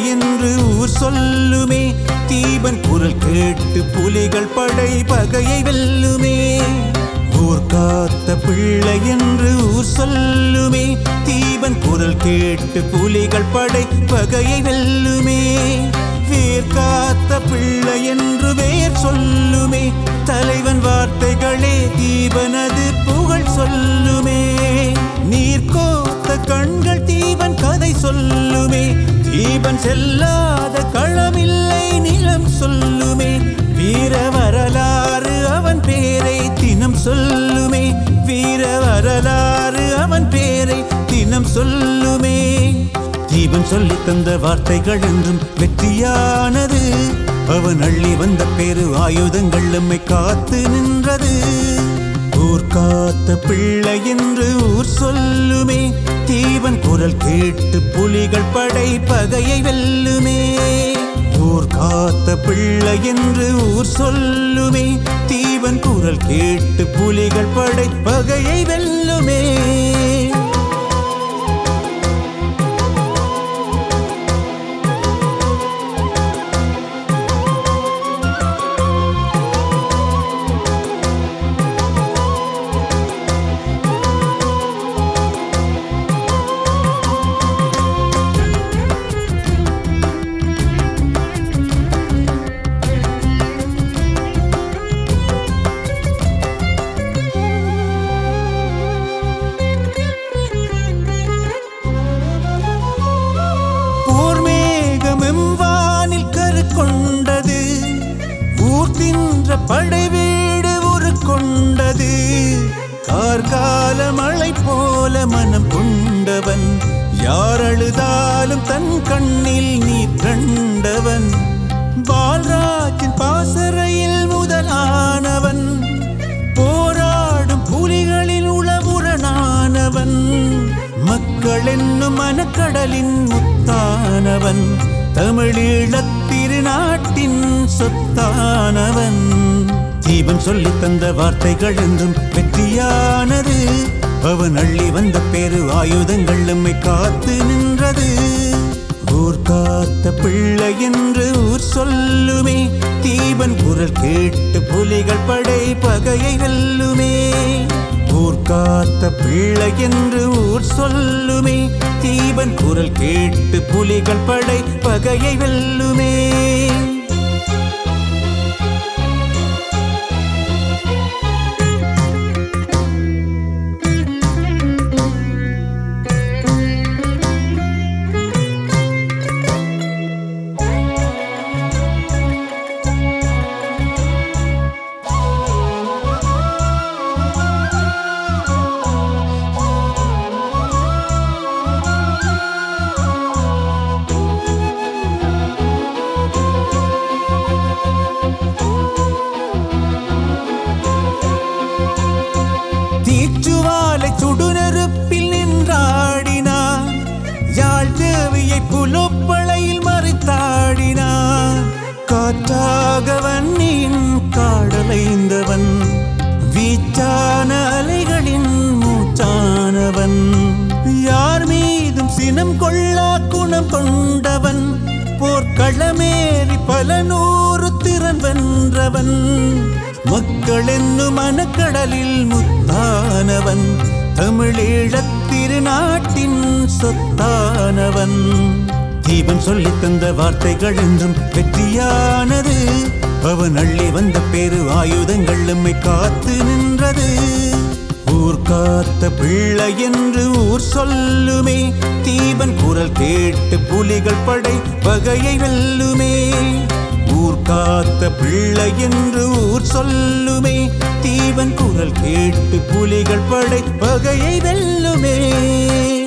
என்று ஊர் சொல்லுமே தீபன் குரல் கேட்டு புலிகள் படை பகையை வெல்லுமே ஊர் காத்த பிள்ளை என்று ஊர் சொல்லுமே தீபன் குரல் கேட்டு புலிகள் படை பகையை வெல்லுமே வேர் காத்த பிள்ளை என்று வேர் சொல்லுமே தலைவன் வார்த்தைகளே தீபனது புகழ் சொல்லுமே நீர் கோத்த கண்கள் தீபன் கதை சொல்லுமே தீபன் செல்லாத களமில்லை நிலம் சொல்லுமே வீர வரலாறு அவன் பேரை தினம் சொல்லுமே வீர வரலாறு அவன் பேரை தினம் சொல்லுமே தீபன் சொல்லி தந்த வார்த்தைகள் என்றும் வெற்றியானது அவன் அள்ளி வந்த பேரு ஆயுதங்கள் நம்மை காத்து நின்றது ஊர் காத்த பிள்ளை என்று ஊர் சொல்லுமே தீவன் குரல் கேட்டு புலிகள் படை பகையை வெல்லுமே ஊர் காத்த பிள்ளை என்று ஊர் சொல்லுமே தீவன் குரல் கேட்டு புலிகள் படை பகையை வெல்லுமே போர் மேகம் எம்வானில் கரு கொண்டது ஊர் தின்ற படை வீடு உரு கொண்டது கார்கால மழை போல மனம் கொண்டவன் யார் அழுதாலும் தன் கண்ணில் நீர் கண்டவன் பால்ராஜின் பாசறையில் முதலானவன் போராடும் புலிகளின் உளவுரணானவன் மக்கள் என்னும் மனக்கடலின் முத்தானவன் தமிழீழத் திருநாட்டின் சொத்தானவன் தீபன் சொல்லி தந்த வார்த்தைகள் என்றும் வெற்றியானது அவன் அள்ளி வந்த பேரு ஆயுதங்கள் நம்மை காத்து நின்றது ஊர் காத்த பிள்ளை என்று ஊர் சொல்லுமே தீபன் குரல் கேட்டு புலிகள் படை பகையை வெல்லுமே ஊர் காத்த பிள்ளை என்று ஊர் சொல்லுமே தீபன் குரல் கேட்டு புலிகள் படை பகையை வெல்லுமே தீச்சுவாலை சுடுநெருப்பில் நின்றாடினான் யாழ் தேவியை புலப்பளையில் மறைத்தாடினான் காற்றாகவன் நீன் காடலைந்தவன் வீச்சான அலைகளின் மூச்சானவன் யார் மீதும் சினம் கொள்ளா குணம் கொண்டவன் போர்க்களமேறி பல நூறு திறன் வென்றவன் மக்கள் என்னும் மனக்கடலில் முத்தானவன் தமிழீழத் திருநாட்டின் சொத்தானவன் தீபன் சொல்லி தந்த வார்த்தைகள் என்றும் வெற்றியானது அவன் அள்ளி வந்த பேரு ஆயுதங்கள் நம்மை காத்து நின்றது ஊர் காத்த பிள்ளை என்று ஊர் சொல்லுமே தீபன் குரல் கேட்டு புலிகள் படை பகையை வெல்லுமே ஊர் காத்த பிள்ளை என்று ஊர் சொல்லுமே தீபன் குரல் கேட்டு புலிகள் படை பகையை வெல்லுமே